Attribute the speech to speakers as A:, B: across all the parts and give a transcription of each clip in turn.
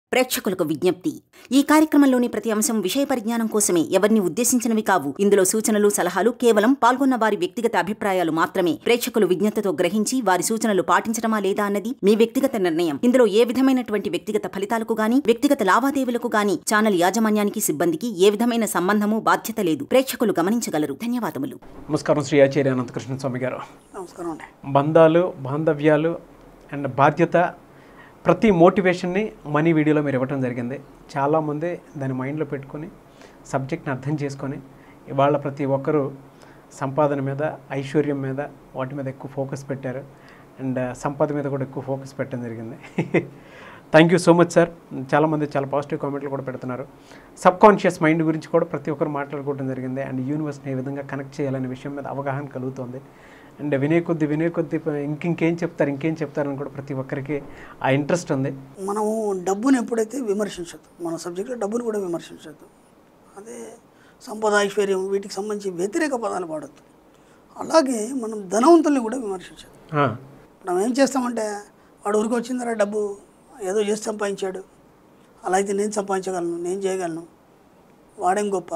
A: ప్రేక్షకులకు విజ్ఞప్తి ఈ కార్యక్రమంలోని ప్రతి అంశం విషయ పరిజ్ఞానం కోసమే ఎవరిని ఉద్దేశించినవి కావు ఇందులో సూచనలు సలహాలు కేవలం పాల్గొన్న వారి వ్యక్తిగత అభిప్రాయాలు మాత్రమే ప్రేక్షకులు విజ్ఞతతో గ్రహించి వారి సూచనలు పాటించడమా లేదా అన్నది మీ వ్యక్తిగత నిర్ణయం ఇందులో ఏ విధమైనటువంటి వ్యక్తిగత ఫలితాలకు గాని వ్యక్తిగత లావాదేవీలకు గాని ఛానల్ యాజమాన్యానికి సిబ్బందికి ఏ విధమైన సంబంధము బాధ్యత లేదు ప్రేక్షకులు గమనించగలరు ధన్యవాదములు
B: నమస్కారం శ్రీ ఆచార్య అనంతకృష్ణ స్వామి గారు
C: నమస్కారం అండి
B: బంధాలు బాంధవ్యాలు అండ్ బాధ్యత ప్రతి మోటివేషన్ని మనీ వీడియోలో మీరు ఇవ్వటం జరిగింది చాలామంది దాన్ని మైండ్లో పెట్టుకొని సబ్జెక్ట్ని అర్థం చేసుకొని ఇవాళ ప్రతి ఒక్కరూ సంపాదన మీద ఐశ్వర్యం మీద వాటి మీద ఎక్కువ ఫోకస్ పెట్టారు అండ్ సంపద మీద కూడా ఎక్కువ ఫోకస్ పెట్టడం జరిగింది thank you so much sir చాలామంది చాలా పాజిటివ్ కామెంట్లు కూడా పెడుతున్నారు సబ్ కాన్షియస్ మైండ్ గురించి కూడా ప్రతి ఒక్కరు మాట్లాడుకోవడం జరిగింది అండ్ యూనివర్స్ని ఏ విధంగా కనెక్ట్ చేయాలనే విషయం మీద అవగాహన కలుగుతుంది అండ్ వినే కొద్ది వినే కొద్ది ఇంకింకేం చెప్తారు ఇంకేం చెప్తారని కూడా ప్రతి ఒక్కరికి ఆ ఇంట్రెస్ట్ ఉంది
C: మనము డబ్బుని ఎప్పుడైతే విమర్శించద్దు మన సబ్జెక్ట్లో డబ్బుని కూడా విమర్శించద్దు అదే సంపద ఐశ్వర్యం వీటికి సంబంధించి వ్యతిరేక పదాలు వాడద్దు అలాగే మనం ధనవంతుల్ని కూడా విమర్శించదు
B: ఆ,
C: మనం ఏం చేస్తామంటే వాడు ఊరికి వచ్చిందరా డబ్బు ఏదో చేసి సంపాదించాడు అలా అయితే నేను సంపాదించగలను నేను చేయగలను వాడేం గొప్ప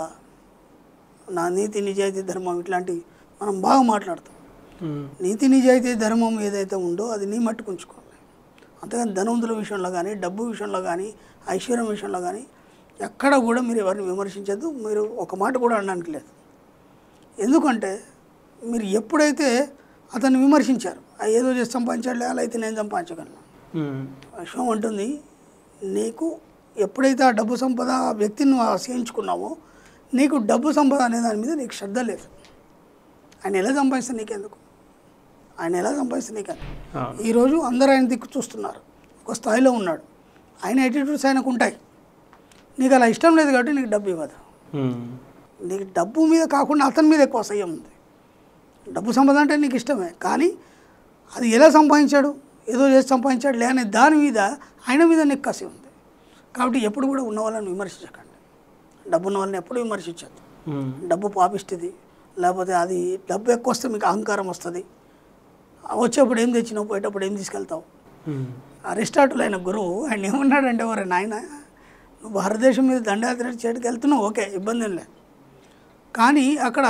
C: నా నీతి నిజాయితీ ధర్మం ఇట్లాంటివి మనం బాగా మాట్లాడతాం
B: ఉమ్,
C: నీతి నిజాయితీ ధర్మం ఏదైతే ఉందో అది నీ మట్టుకు ఉంచుకోవాలి అంతేగాని ధనవంతుల విషయంలో కానీ డబ్బు విషయంలో కానీ ఐశ్వర్యం విషయంలో కానీ ఎక్కడ కూడా మీరు ఎవరిని విమర్శించద్దు మీరు ఒక మాట కూడా అనడానికి లేదు ఎందుకంటే మీరు ఎప్పుడైతే అతన్ని విమర్శించారు "ఆ ఏదో చేసి సంపాదించాడు అలా అయితే నేను సంపాదించగలను
B: ఉమ్,
C: విషయం అంటుంది నీకు ఎప్పుడైతే ఆ డబ్బు సంపద ఆ వ్యక్తిని నువ్వు ఆశ్రయించుకున్నావో నీకు డబ్బు సంపద అనే దాని మీద నీకు శ్రద్ధ లేదు ఆయన ఎలా సంపాదిస్తే నీకెందుకు ఆయన ఎలా సంపాదిస్తే నీకెందుకు
B: ఆ,
C: ఈరోజు అందరూ ఆయన దిక్కు చూస్తున్నారు ఒక స్థాయిలో ఉన్నాడు ఆయన యాటిట్యూడ్స్ ఆయనకు ఉంటాయి నీకు అలా ఇష్టం లేదు కాబట్టి నీకు డబ్బు ఇవ్వదు
B: ఉమ్,
C: నీకు డబ్బు మీద కాకుండా అతని మీద ఎక్కువ అసహ్యం ఉంది డబ్బు సంపద అంటే నీకు ఇష్టమే కానీ అది ఎలా సంపాదించాడు ఏదో చేసి సంపాదించాడు లే అనే దాని మీద ఆయన మీద నీకు కసి ఉంది కాబట్టి ఎప్పుడు కూడా ఉన్న వాళ్ళని విమర్శించకండి డబ్బు ఉన్న వాళ్ళని ఎప్పుడు విమర్శించద్దు
B: ఉమ్,
C: డబ్బు పాపిస్తుంది లేకపోతే అది డబ్బు ఎక్కువ వస్తే మీకు అహంకారం వస్తుంది వచ్చేప్పుడు ఏం తెచ్చినావు పోయేటప్పుడు ఏం తీసుకెళ్తావు
B: ఉమ్,
C: అరిస్టాటిల్ అయిన గురువు ఆయన ఏమన్నాడంటే వారు నాయన నువ్వు భారతదేశం మీద దండయాత్ర చేయడానికి వెళ్తున్నావు ఓకే ఇబ్బంది ఏం లేదు కానీ అక్కడ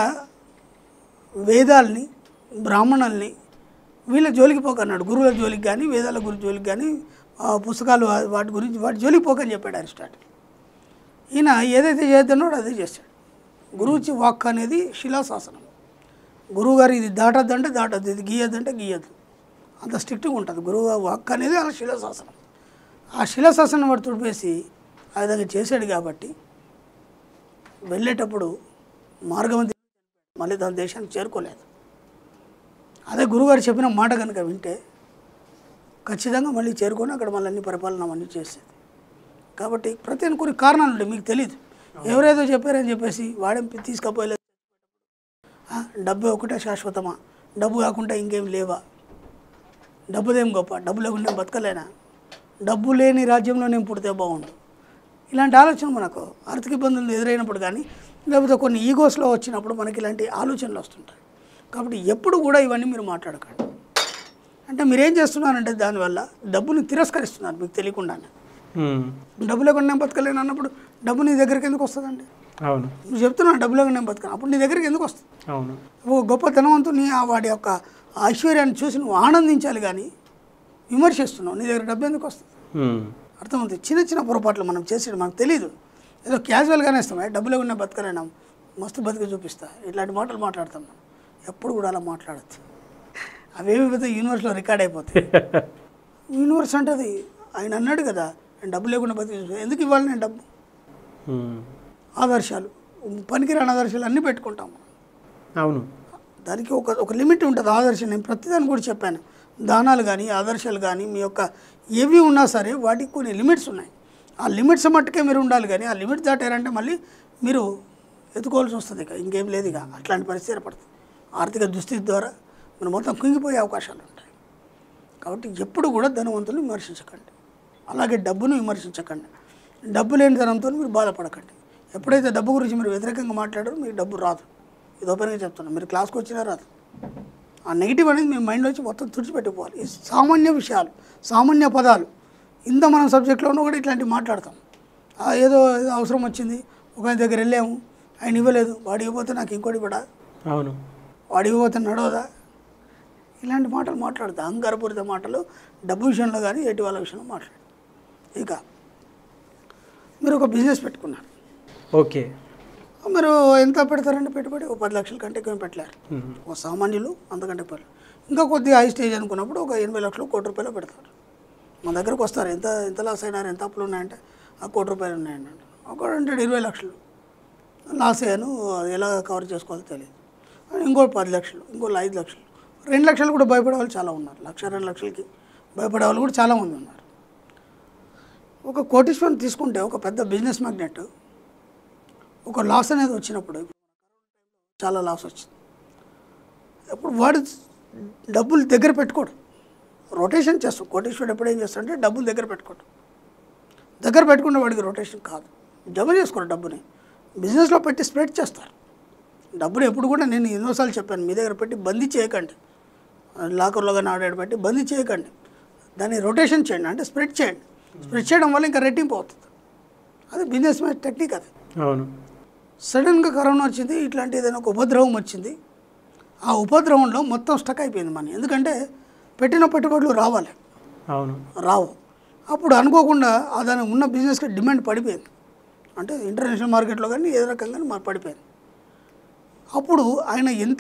C: వేదాల్ని బ్రాహ్మణుల్ని వీళ్ళ జోలికి పోకన్నాడు గురువుల జోలికి కానీ వేదాల గురి జోలికి కానీ ఆ పుస్తకాలు వా- వాటి గురించి వాటి జోలికి పోకని చెప్పాడు అరిస్టాటిల్ ఈయన ఏదైతే చేద్దానో అదే చేశాడు గురువుచి వాక్ అనేది శిలాశాసనం గురువు గారు ఇది దాటద్దంటే దాటద్దు ఇది గీయద్దంటే గీయద్దు అంత స్ట్రిక్ట్గా ఉంటుంది గురువు వాక్ అనేది అలా శిలాశాసనం ఆ శిలాశాసనం వాడు తుడిపేసి ఆ విధంగా చేశాడు కాబట్టి వెళ్ళేటప్పుడు మార్గం మళ్ళీ తన దేశానికి చేరుకోలేదు అదే గురుగారు చెప్పిన మాట కనుక వింటే ఖచ్చితంగా మళ్ళీ చేరుకొని అక్కడ మళ్ళీ అన్ని పరిపాలన అన్నీ చేసేది కాబట్టి ప్రతి కొన్ని కారణాలు ఉంటాయి మీకు తెలియదు ఎవరేదో చెప్పారని చెప్పేసి వాడేం తీసుకపోయలేదు ఆ, డబ్బు ఒకటే శాశ్వతమా డబ్బు కాకుండా ఇంకేం లేవా డబ్బుదేం గొప్ప డబ్బు లేకుండా నేను బతకలేనా డబ్బు లేని రాజ్యంలో నేను పుడితే బాగుండు ఇలాంటి ఆలోచన మనకు ఆర్థిక ఇబ్బందులు ఎదురైనప్పుడు కానీ లేకపోతే కొన్ని ఈగోస్లో వచ్చినప్పుడు మనకి ఇలాంటి ఆలోచనలు వస్తుంటాయి కాబట్టి ఎప్పుడు కూడా ఇవన్నీ మీరు మాట్లాడకండి అంటే మీరేం చేస్తున్నారంటే దానివల్ల డబ్బుని తిరస్కరిస్తున్నారు మీకు తెలియకుండానే
B: ఉమ్,
C: డబ్బు లేకుండా నేను బతకలేను అన్నప్పుడు డబ్బు నీ దగ్గరికి ఎందుకు వస్తుందండి
B: అవును
C: నువ్వు చెప్తున్నావు డబ్బు లేకుండా నేను బతకను అప్పుడు నీ దగ్గరికి ఎందుకు వస్తుంది
B: అవును
C: ఓ గొప్ప ధనవంతుని ఆ వాడి యొక్క ఐశ్వర్యాన్ని చూసి నువ్వు ఆనందించాలి కానీ విమర్శిస్తున్నావు నీ దగ్గర డబ్బు ఎందుకు వస్తుంది
B: ఉమ్,
C: అర్థమవుతుంది చిన్న చిన్న పొరపాట్లు మనం చేసేది మనకు తెలియదు ఏదో క్యాజువల్గానే ఇస్తాం "ఏ, డబ్బు లేకుండా బతకలేనాం మస్తు బతికి చూపిస్తా ఇట్లాంటి మాటలు మాట్లాడతాం మనం ఎప్పుడు కూడా అలా మాట్లాడద్దు అవేమి పోతే యూనివర్స్లో రికార్డ్ అయిపోతాయి యూనివర్స్ అంటది ఆయన అన్నాడు కదా నేను డబ్బు లేకుండా బతికి చూపిస్తా ఎందుకు ఇవ్వాలి నేను డబ్బు
B: ఉమ్,
C: ఆదర్శాలు పనికిరాని ఆదర్శాలు అన్నీ పెట్టుకుంటాం
B: అవును
C: దానికి ఒక ఒక లిమిట్ ఉంటుంది ఆదర్శం నేను ప్రతిదాన్ని కూడా చెప్పాను దానాలు కానీ ఆదర్శాలు కానీ మీ యొక్క ఏవి ఉన్నా సరే వాటికి కొన్ని లిమిట్స్ ఉన్నాయి ఆ లిమిట్స్ మట్టుకే మీరు ఉండాలి కానీ ఆ లిమిట్స్ దాటారంటే మళ్ళీ మీరు ఎత్తుకోవాల్సి వస్తుంది ఇక ఇంకేం లేదు ఇక అట్లాంటి పరిస్థితి ఏర్పడుతుంది ఆర్థిక దుస్థితి ద్వారా మీరు మొత్తం కుంగిపోయే అవకాశాలు ఉంటాయి కాబట్టి ఎప్పుడు కూడా ధనవంతులను విమర్శించకండి అలాగే డబ్బును విమర్శించకండి డబ్బు లేని ధనంతో మీరు బాధపడకండి ఎప్పుడైతే డబ్బు గురించి మీరు వ్యతిరేకంగా మాట్లాడారో మీకు డబ్బు రాదు ఇది ఓపెన్గా చెప్తున్నాను మీరు క్లాస్కి వచ్చినా రాదు ఆ నెగిటివ్ అనేది మీ మైండ్లోంచి మొత్తం తుడిచిపెట్టుకోవాలి ఈ సామాన్య విషయాలు సామాన్య పదాలు ఇంత మనం సబ్జెక్ట్లోనూ కూడా ఇట్లాంటివి మాట్లాడతాం ఆ, ఏదో ఏదో అవసరం వచ్చింది ఒక ఆయన దగ్గర వెళ్ళాము ఆయన ఇవ్వలేదు వాడు ఇవ్వకపోతే నాకు ఇంకోటి కూడా
B: అవును
C: వాడు ఇవ్వకపోతే నడవదా ఇలాంటి మాటలు మాట్లాడతా అహంకారపూరిత మాటలు డబ్బు విషయంలో కానీ ఎటు వాళ్ళ విషయంలో మాట్లాడు ఇక మీరు ఒక బిజినెస్ పెట్టుకున్నారు
B: ఓకే
C: మీరు ఎంత పెడతారండి పెట్టుబడి ఒక పది లక్షల కంటే ఎక్కువ పెట్టలేరు
B: మ్మ్.
C: ఒక సామాన్యులు అంతకంటే పెడతారు ఇంకా కొద్దిగా హై స్టేజ్ అనుకున్నప్పుడు ఒక ఎనభై లక్షలు కోటి రూపాయలు పెడతారు మన దగ్గరకు వస్తారు ఎంత ఎంత లాస్ అయినారు ఎంత అప్పులు ఉన్నాయంటే ఆ కోటి రూపాయలు ఉన్నాయండి ఒక హండ్రెడ్ ఇరవై లక్షలు లాస్ అయ్యాను అది ఎలా కవర్ చేసుకోవాలో తెలియదు ఇంకో పది లక్షలు ఇంకో ఐదు లక్షలు రెండు లక్షలు కూడా భయపడే వాళ్ళు చాలా ఉన్నారు లక్ష రెండు లక్షలకి భయపడే వాళ్ళు కూడా చాలామంది ఉన్నారు ఒక కోటీశ్వరం తీసుకుంటే ఒక పెద్ద బిజినెస్ మ్యాగ్నెట్ ఒక లాస్ అనేది వచ్చినప్పుడు చాలా లాస్ వచ్చింది అప్పుడు వాడు డబ్బులు దగ్గర పెట్టుకోడు రొటేషన్ చేస్తాడు కోటేశ్వరుడు ఎప్పుడు ఏం చేస్తాడంటే డబ్బులు దగ్గర పెట్టుకోడు దగ్గర పెట్టుకున్న వాడికి రొటేషన్ కాదు జమ చేసుకోరు డబ్బుని బిజినెస్లో పెట్టి స్ప్రెడ్ చేస్తారు డబ్బులు ఎప్పుడు కూడా నేను ఎన్నోసార్లు చెప్పాను మీ దగ్గర పెట్టి బందీ చేయకండి లాకర్లో కానీ ఆడాడు పెట్టి బందీ చేయకండి దాన్ని రొటేషన్ చేయండి అంటే స్ప్రెడ్ చేయండి స్ప్రెడ్ చేయడం వల్ల ఇంకా రెట్టింపు అవుతుంది అది బిజినెస్ మ్యాన్ టెక్నిక్ అది
B: అవును
C: సడన్గా కరోనా వచ్చింది ఇట్లాంటి ఏదైనా ఒక ఉపద్రవం వచ్చింది ఆ ఉపద్రవంలో మొత్తం స్టక్ అయిపోయింది మనీ ఎందుకంటే పెట్టిన పెట్టుబడులు రావాలి
B: అవును
C: రావు అప్పుడు అనుకోకుండా ఆ దాని ఉన్న బిజినెస్కి డిమాండ్ పడిపోయింది అంటే ఇంటర్నేషనల్ మార్కెట్లో కానీ ఏ రకంగా మా పడిపోయింది అప్పుడు ఆయన ఎంత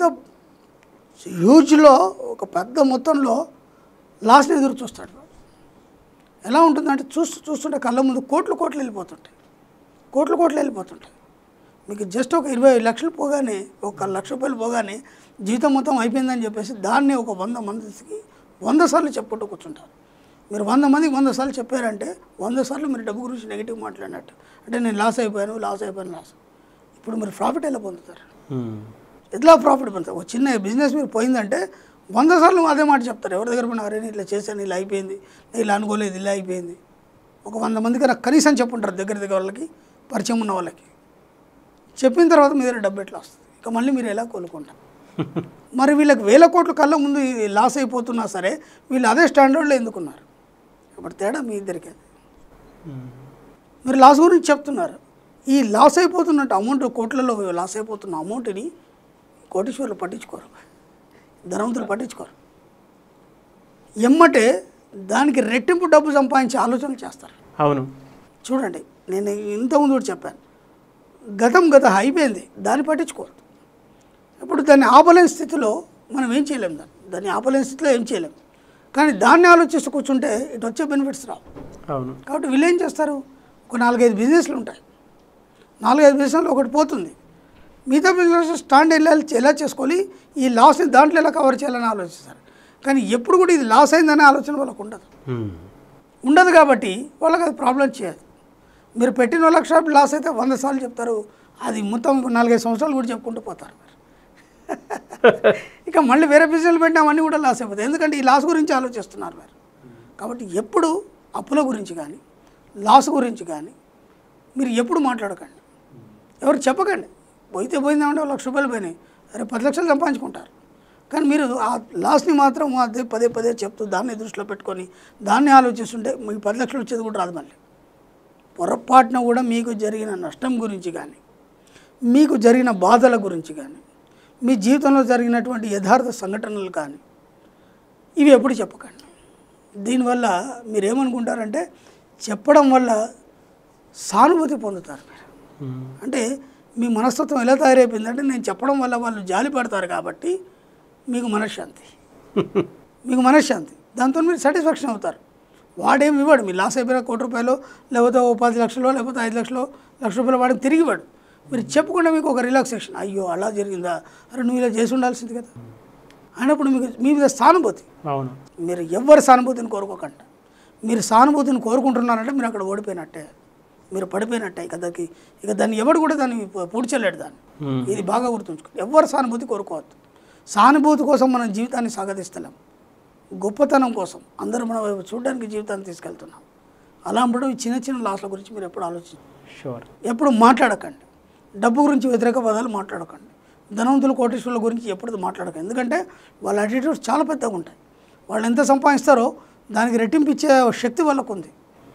C: హ్యూజ్లో ఒక పెద్ద మొత్తంలో లాస్ని ఎదురు చూస్తాడు ఎలా ఉంటుందంటే చూస్తూ చూస్తుంటే కళ్ళ ముందు కోట్లు కోట్లు వెళ్ళిపోతుంటాయి కోట్లు కోట్లు వెళ్ళిపోతుంటాయి మీకు జస్ట్ ఒక ఇరవై లక్షలు పోగానే ఒక లక్ష రూపాయలు పోగానే జీవితం మొత్తం అయిపోయిందని చెప్పేసి దాన్ని ఒక వంద మందికి వంద సార్లు చెప్పుకుంటూ కూర్చుంటారు మీరు వంద మందికి వంద సార్లు చెప్పారంటే వంద సార్లు మీరు డబ్బు గురించి నెగిటివ్ మాట్లాడినట్టు అంటే నేను లాస్ అయిపోయాను లాస్ అయిపోయాను లాస్ ఇప్పుడు మీరు ప్రాఫిట్ ఎలా పొందుతారు
B: మ్మ్.
C: ఎట్లా ప్రాఫిట్ పొందుతారు ఒక చిన్న బిజినెస్ మీరు పోయిందంటే వంద సార్లు అదే మాట చెప్తారు ఎవరి దగ్గర పోయినా అరే నేను ఇట్లా చేశాను ఇలా అయిపోయింది నేను ఇలా అనుకోలేదు ఇలా అయిపోయింది ఒక వంద మందికి నాకు కనీసం చెప్పుంటారు దగ్గర దగ్గర వాళ్ళకి పరిచయం ఉన్న వాళ్ళకి చెప్పిన తర్వాత మీ దగ్గర డబ్బు ఎట్లా వస్తుంది ఇక మళ్ళీ మీరు ఎలా కోలుకుంటారు మరి వీళ్ళకి వేల కోట్ల కళ్ళ ముందు ఇది లాస్ అయిపోతున్నా సరే వీళ్ళు అదే స్టాండర్డ్లో ఎందుకున్నారు ఇప్పుడు తేడా మీ ఇద్దరికి
B: మ్మ్.
C: మీరు లాస్ గురించి చెప్తున్నారు ఈ లాస్ అయిపోతున్నట్టు అమౌంట్ కోట్లలో లాస్ అయిపోతున్న అమౌంట్ని కోటీశ్వరులు పట్టించుకోరు ధనవంతులు పట్టించుకోరు ఎమ్మటే దానికి రెట్టింపు డబ్బు సంపాదించే ఆలోచనలు చేస్తారు
B: అవును
C: చూడండి నేను ఇంతకుముందు కూడా చెప్పాను గతం గత అయిపోయింది దాన్ని పట్టించుకోవద్దు ఇప్పుడు దాన్ని ఆపలేని స్థితిలో మనం ఏం చేయలేము దాన్ని దాన్ని ఆపలేని స్థితిలో ఏం చేయలేము కానీ దాన్ని ఆలోచిస్తూ కూర్చుంటే ఇటు వచ్చే బెనిఫిట్స్ రావు
B: అవును
C: కాబట్టి వీళ్ళు ఏం చేస్తారు ఒక నాలుగైదు బిజినెస్లు ఉంటాయి నాలుగైదు బిజినెస్లు ఒకటి పోతుంది మిగతా బిజినెస్ స్టాండ్ ఎలా ఎలా చేసుకోవాలి ఈ లాస్ని దాంట్లో ఎలా కవర్ చేయాలని ఆలోచిస్తారు కానీ ఎప్పుడు కూడా ఇది లాస్ అయిందనే ఆలోచన వాళ్ళకు ఉండదు
B: మ్మ్.
C: ఉండదు కాబట్టి వాళ్ళకి అది ప్రాబ్లం చేయదు మీరు పెట్టిన లక్ష రూపాయలు లాస్ అయితే వంద సార్లు చెప్తారు అది మొత్తం ఇంకో నాలుగైదు సంవత్సరాలు కూడా చెప్పుకుంటూ పోతారు మరి ఇక మళ్ళీ వేరే బిజినెస్ పెట్టినా అవన్నీ కూడా లాస్ అయిపోతాయి ఎందుకంటే ఈ లాస్ గురించి ఆలోచిస్తున్నారు మీరు కాబట్టి ఎప్పుడు అప్పుల గురించి కానీ లాస్ గురించి కానీ మీరు ఎప్పుడు మాట్లాడకండి ఎవరు చెప్పకండి పోయితే పోయిందామంటే ఒక లక్ష రూపాయలు పోయినాయి అరే పది లక్షలు సంపాదించుకుంటారు కానీ మీరు ఆ లాస్ని మాత్రం అదే పదే పదే చెప్తూ దాన్ని దృష్టిలో పెట్టుకొని దాన్ని ఆలోచిస్తుంటే మీకు పది లక్షలు వచ్చేది కూడా రాదు మళ్ళీ పొరపాటున కూడా మీకు జరిగిన నష్టం గురించి కానీ మీకు జరిగిన బాధల గురించి కానీ మీ జీవితంలో జరిగినటువంటి యథార్థ సంఘటనలు కానీ ఇవి ఎప్పుడు చెప్పకండి దీనివల్ల మీరు ఏమనుకుంటారంటే చెప్పడం వల్ల సానుభూతి పొందుతారు మీరు
B: మ్మ్.
C: అంటే మీ మనస్తత్వం ఎలా తయారైపోయిందంటే నేను చెప్పడం వల్ల వాళ్ళు జాలి పడతారు కాబట్టి మీకు మనశ్శాంతి మీకు మనశ్శాంతి దాంతో మీరు సాటిస్ఫాక్షన్ అవుతారు వాడేమి ఇవ్వడు మీ లాస్ అయిపోయిన కోటి రూపాయలు లేకపోతే ఓ పది లక్షలు లేకపోతే ఐదు లక్షలు లక్ష రూపాయలు వాడికి తిరిగి ఇవ్వడు మీరు చెప్పకుండా మీకు ఒక రిలాక్సేషన్ అయ్యో అలా జరిగిందా అరే నువ్వు ఇలా చేసి ఉండాల్సింది కదా అయినప్పుడు మీకు మీ మీద సానుభూతి
B: అవును
C: మీరు ఎవ్వరి సానుభూతిని కోరుకోకండి మీరు సానుభూతిని కోరుకుంటున్నారంటే మీరు అక్కడ ఓడిపోయినట్టే మీరు పడిపోయినట్టే ఇక దానికి ఇక దాన్ని ఎవడు కూడా దాన్ని పూ- పూడ్చలేడు దాన్ని
B: మ్మ్.
C: ఇది బాగా గుర్తుంచుకోండి ఎవ్వరు సానుభూతి కోరుకోవద్దు సానుభూతి కోసం మనం జీవితాన్ని సాగదీస్తలేం గొప్పతనం కోసం అందరూ మన వైపు చూడడానికి జీవితాన్ని తీసుకెళ్తున్నాం అలాంటి ఈ చిన్న చిన్న లాస్ల గురించి మీరు ఎప్పుడు ఆలోచించండి
B: షూర్
C: ఎప్పుడు మాట్లాడకండి డబ్బు గురించి వ్యతిరేక పదాలు మాట్లాడకండి ధనవంతులు కోటీశ్వరుల గురించి ఎప్పుడు మాట్లాడకండి ఎందుకంటే వాళ్ళ అటిట్యూడ్స్ చాలా పెద్దగా ఉంటాయి వాళ్ళు ఎంత సంపాదిస్తారో దానికి రెట్టింపు ఇచ్చే శక్తి వాళ్ళకు ఉంది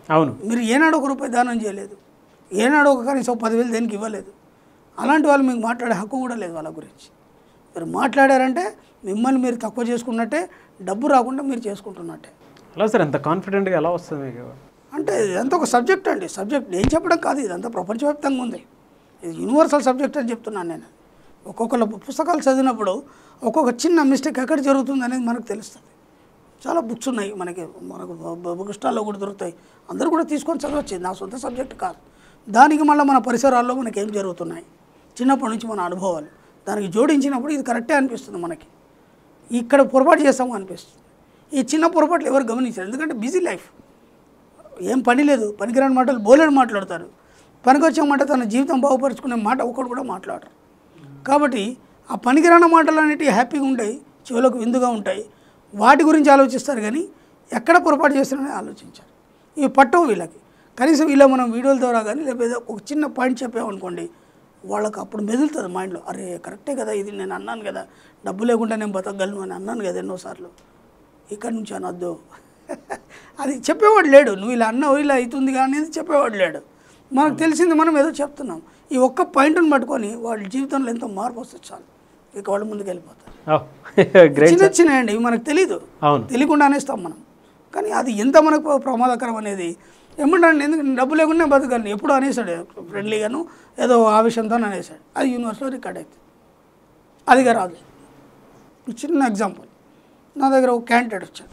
B: అవును
C: మీరు ఏనాడు ఒక రూపాయి దానం చేయలేదు ఏనాడు ఒక కనీసం పదివేలు దేనికి ఇవ్వలేదు అలాంటి వాళ్ళు మీకు మాట్లాడే హక్కు కూడా లేదు వాళ్ళ గురించి మీరు మాట్లాడారంటే మిమ్మల్ని మీరు తక్కువ చేసుకున్నట్టే డబ్బు రాకుండా మీరు చేసుకుంటున్నట్టే
B: అలా సార్ ఎంత కాన్ఫిడెంట్గా ఎలా వస్తుంది మీకు
C: అంటే ఇదంతా ఒక సబ్జెక్ట్ అండి సబ్జెక్ట్ నేను చెప్పడం కాదు ఇదంతా ప్రపంచవ్యాప్తంగా ఉంది ఇది యూనివర్సల్ సబ్జెక్ట్ అని చెప్తున్నాను నేను ఒక్కొక్కళ్ళ పుస్తకాలు చదివినప్పుడు ఒక్కొక్క చిన్న మిస్టేక్ ఎక్కడ జరుగుతుంది అనేది మనకు తెలుస్తుంది చాలా బుక్స్ ఉన్నాయి మనకి మనకు బ- బుక్ స్టాల్లో కూడా దొరుకుతాయి అందరూ కూడా తీసుకొని చదవచ్చు ఇది నా సొంత సబ్జెక్ట్ కాదు దానికి మళ్ళీ మన పరిసరాల్లో మనకి ఏం జరుగుతున్నాయి చిన్నప్పటి నుంచి మన అనుభవాలు దానికి జోడించినప్పుడు ఇది కరెక్టే అనిపిస్తుంది మనకి ఇక్కడ పొరపాటు చేస్తాము అనిపిస్తుంది ఈ చిన్న పొరపాట్లు ఎవరు గమనించారు ఎందుకంటే బిజీ లైఫ్ ఏం పని లేదు పనికిరాని మాటలు బోలేని మాట్లాడతారు పనికొచ్చే మాట తన జీవితం బాగుపరుచుకునే మాట ఒకడు కూడా మాట్లాడరు కాబట్టి ఆ పనికిరాని మాటలు అనేటివి హ్యాపీగా ఉంటాయి చెవులకు విందుగా ఉంటాయి వాటి గురించి ఆలోచిస్తారు కానీ ఎక్కడ పొరపాటు చేస్తున్నారని ఆలోచించారు ఇవి పట్టవు వీళ్ళకి కనీసం ఇలా మనం వీడియోల ద్వారా కానీ లేకపోతే ఒక చిన్న పాయింట్ చెప్పామనుకోండి వాళ్ళకి అప్పుడు మెదులుతుంది మైండ్లో అరే కరెక్టే కదా ఇది నేను అన్నాను కదా డబ్బు లేకుండా నేను బతకగలను అని అన్నాను కదా ఎన్నోసార్లు ఇక్కడి నుంచి అనొద్దు అది చెప్పేవాడు లేడు నువ్వు ఇలా అన్నావు ఇలా అవుతుంది కానీ అనేది చెప్పేవాడు లేడు మనకు తెలిసింది మనం ఏదో చెప్తున్నాం ఈ ఒక్క పాయింట్ని పట్టుకొని వాళ్ళ జీవితంలో ఎంతో మార్పు వస్తుంది చాలు ఇక వాళ్ళు ముందుకు వెళ్ళిపోతారు
B: గ్రేట్
C: చిన్న చిన్న అండి ఇవి మనకు తెలీదు
B: అవును
C: తెలియకుండా అనేస్తాం మనం కానీ అది ఎంత మనకు ప్రమాదకరం అనేది ఏమంటాడు ఎందుకంటే డబ్బు లేకుండా బతకగలను ఎప్పుడు అనేసాడు ఫ్రెండ్లీగాను ఏదో ఆవేశంతో అనేసాడు అది యూనివర్స్లో రికార్డ్ అవుతుంది అదిగా రాదు చిన్న ఎగ్జాంపుల్ నా దగ్గర ఒక క్యాండిడేట్ వచ్చాడు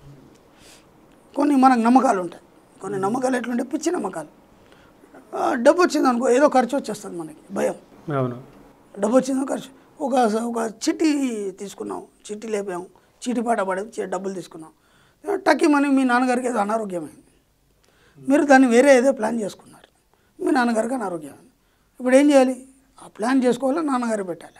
C: కొన్ని మనకు నమ్మకాలు ఉంటాయి కొన్ని నమ్మకాలు ఎట్లుంటే పిచ్చి నమ్మకాలు ఆ, డబ్బు వచ్చింది అనుకో ఏదో ఖర్చు వచ్చేస్తుంది మనకి భయం
B: అవును
C: డబ్బు వచ్చిందో ఖర్చు ఒక ఒక చిట్టి తీసుకున్నాం చిట్టి లేపాం చీటి పాట పడి చి- డబ్బులు తీసుకున్నాం టక్కి మనీ మీ నాన్నగారికి ఏదో అనారోగ్యమైంది మీరు దాన్ని వేరే ఏదో ప్లాన్ చేసుకున్నారు మీ నాన్నగారికి అనారోగ్యమైంది ఇప్పుడు ఏం చేయాలి ఆ ప్లాన్ చేసుకోవాలా నాన్నగారు పెట్టాలి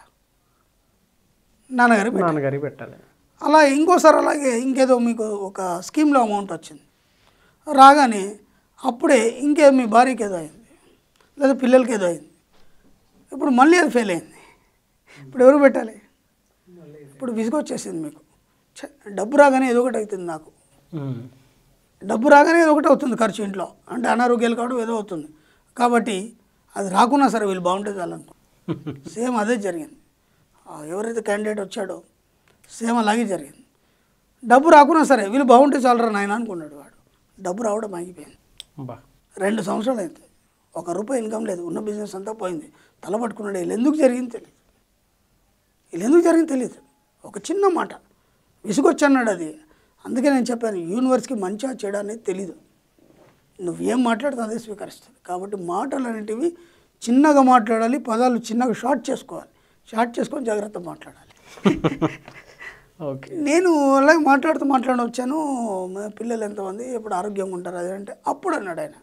C: నాన్నగారు పెట్టాలి
B: నాన్నగారికి పెట్టాలి
C: అలా ఇంకోసారి అలాగే ఇంకేదో మీకు ఒక స్కీమ్లో అమౌంట్ వచ్చింది రాగానే అప్పుడే ఇంకే మీ భార్యకి ఏదో అయింది లేదా పిల్లలకి ఏదో అయింది ఇప్పుడు మళ్ళీ అది ఫెయిల్ అయింది ఇప్పుడు ఎవరు పెట్టాలి ఇప్పుడు విసుగొచ్చేసింది మీకు ఛ, డబ్బు రాగానే ఏదో ఒకటి అవుతుంది నాకు
B: ఉమ్.
C: డబ్బు రాగానే ఏదో ఒకటి అవుతుంది ఖర్చు ఇంట్లో అంటే అనారోగ్యాలు కావడం ఏదో అవుతుంది కాబట్టి అది రాకున్నా సరే వీళ్ళు బాగుంటే చాలనుకో సేమ్ అదే జరిగింది ఆ ఎవరైతే క్యాండిడేట్ వచ్చాడో సేమ్ అలాగే జరిగింది డబ్బు రాకున్నా సరే వీళ్ళు బాగుంటే చాలరా నాయన అనుకున్నాడు వాడు డబ్బు రావడం ఆగిపోయింది
B: బా
C: రెండు సంవత్సరాలు అయింది ఒక రూపాయి ఇన్కమ్ లేదు ఉన్న బిజినెస్ అంతా పోయింది తల పట్టుకున్నాడు వీళ్ళు ఎందుకు జరిగింది తెలియదు వీళ్ళు ఎందుకు జరిగింది తెలియదు ఒక చిన్న మాట విసుగొచ్చన్నాడు అది అందుకే నేను చెప్పాను యూనివర్స్కి మంచిగా చెడు అనేది తెలీదు నువ్వేం మాట్లాడితే అదే స్వీకరిస్తుంది కాబట్టి మాటలు అనేటివి చిన్నగా మాట్లాడాలి పదాలు చిన్నగా షార్ట్ చేసుకోవాలి షార్ట్ చేసుకొని జాగ్రత్త మాట్లాడాలి
B: ఓకే
C: నేను అలాగే మాట్లాడుతూ మాట్లాడి వచ్చాను మా పిల్లలు ఎంతమంది ఎప్పుడు ఆరోగ్యంగా ఉంటారు అది అంటే అప్పుడు అన్నాడు ఆయన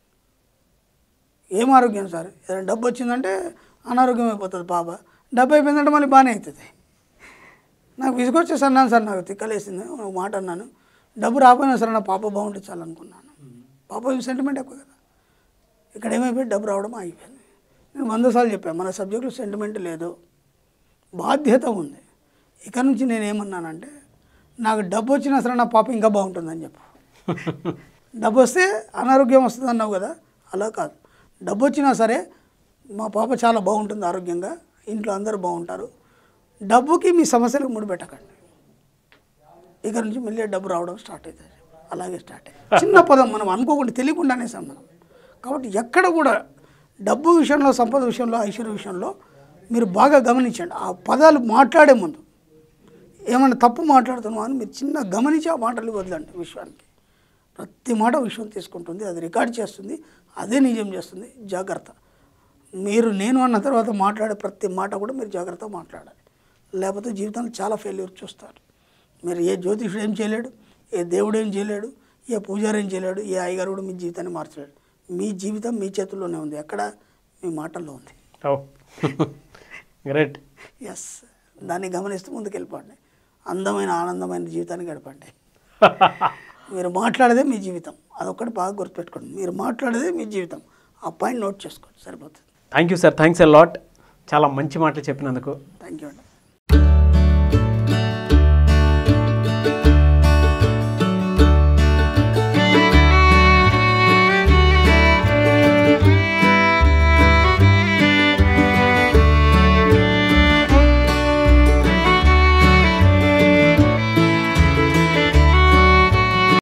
C: ఏం ఆరోగ్యం సార్ ఏదైనా డబ్బు వచ్చిందంటే అనారోగ్యం అయిపోతుంది పాప డబ్బు అయిపోయిందంటే మళ్ళీ బాగానే అవుతుంది నాకు విసుగొచ్చేసి అన్నాను సార్ నాకు తిక్కలేసింది ఒక మాట అన్నాను డబ్బు రాకపోయినా సరే నా పాప బాగుంటే చాలనుకున్నాను పాప సెంటిమెంట్ ఎక్కువ కదా ఇక్కడ ఏమైపోయి డబ్బు రావడం ఆగిపోయింది నేను వంద సార్లు చెప్పాను మన సబ్జెక్టులో సెంటిమెంట్ లేదు బాధ్యత ఉంది ఇక నుంచి నేను ఏమన్నానంటే నాకు డబ్బు వచ్చినా సరే నా పాప ఇంకా బాగుంటుందని చెప్పు డబ్బు వస్తే అనారోగ్యం వస్తుంది అన్నావు కదా అలా కాదు డబ్బు వచ్చినా సరే మా పాప చాలా బాగుంటుంది ఆరోగ్యంగా ఇంట్లో అందరూ బాగుంటారు డబ్బుకి మీ సమస్యలకు ముడిపెట్టకండి ఇక నుంచి మళ్ళీ డబ్బు రావడం స్టార్ట్ అవుతుంది అలాగే స్టార్ట్ అయ్యింది చిన్న పదం మనం అనుకోకుండా తెలియకుండానే మనం కాబట్టి ఎక్కడ కూడా డబ్బు విషయంలో సంపద విషయంలో ఐశ్వర్య విషయంలో మీరు బాగా గమనించండి ఆ పదాలు మాట్లాడే ముందు ఏమైనా తప్పు మాట్లాడుతున్నావు అని మీరు చిన్న గమనించి ఆ మాటలు వదలండి విశ్వానికి ప్రతి మాట విశ్వం తీసుకుంటుంది అది రికార్డ్ చేస్తుంది అదే నిజం చేస్తుంది జాగ్రత్త మీరు నేను అన్న తర్వాత మాట్లాడే ప్రతి మాట కూడా మీరు జాగ్రత్తగా మాట్లాడాలి లేకపోతే జీవితంలో చాలా ఫెయిల్యూర్ చూస్తారు మీరు ఏ జ్యోతిషుడు ఏం చేయలేడు ఏ దేవుడు ఏం చేయలేడు ఏ పూజారి ఏం చేయలేడు ఏ అయ్యగారు కూడా మీ జీవితాన్ని మార్చలేడు మీ జీవితం మీ చేతుల్లోనే ఉంది ఎక్కడ మీ మాటల్లో ఉంది
B: ఓ గ్రేట్
C: ఎస్ దాన్ని గమనిస్తూ ముందుకెళ్ళిపోండి అందమైన ఆనందమైన జీవితాన్ని గడపండి మీరు మాట్లాడేదే మీ జీవితం అదొక్కటి బాగా గుర్తుపెట్టుకోండి మీరు మాట్లాడేదే మీ జీవితం ఆ పాయింట్ నోట్ చేసుకోండి సరిపోతుంది
B: thank you sir thanks a lot చాలా మంచి మాటలు చెప్పినందుకు
C: థ్యాంక్ యూ అండి